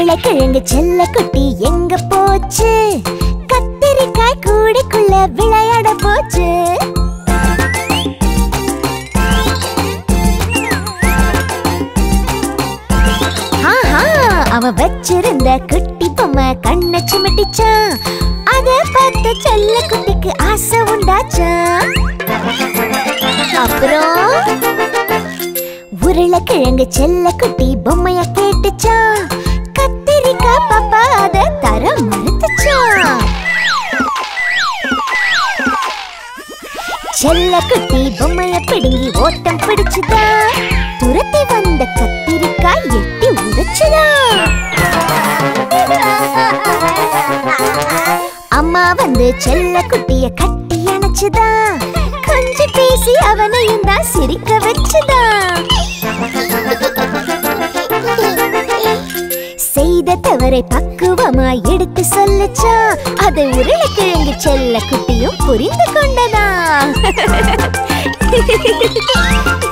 உருளைக்கிழங்கு செல்ல குட்டி எங்க போச்சு கத்திரிக்காய் கூடைக்குள்ள விளையாட போச்சு ஆஹா, அவ வச்சிருந்த குட்டி பொம்மை கண்ண சிமிட்டிச்சான் அத பார்த்த செல்ல குட்டிக்கு ஆசை உண்டாச்சான் அப்புறம் உருளைக்கிழங்கு செல்ல குட்டி பொம்மைய கேட்டுச்சான் கத்திரிக்காய் பாப்பா அத தர மறுத்துச்சான் செல்ல குட்டி பொம்மைய பிடுங்கி ஓட்டம் பிடிச்சுதா துரத்தி வந்த கத்திரிக்காய் எட்டி உதைச்சுதா அம்மா வந்து செல்ல குட்டிய கட்டி அணைச்சுதா கொஞ்சி பேசி அவனையும் தான் சிரிக்க வச்சுதா செய்த தவறை பக்குவமா எடுத்து சொல்லுச்சா அதை உருளைக்கிழங்கு செல்ல குட்டியும் புரிந்து கொண்டதா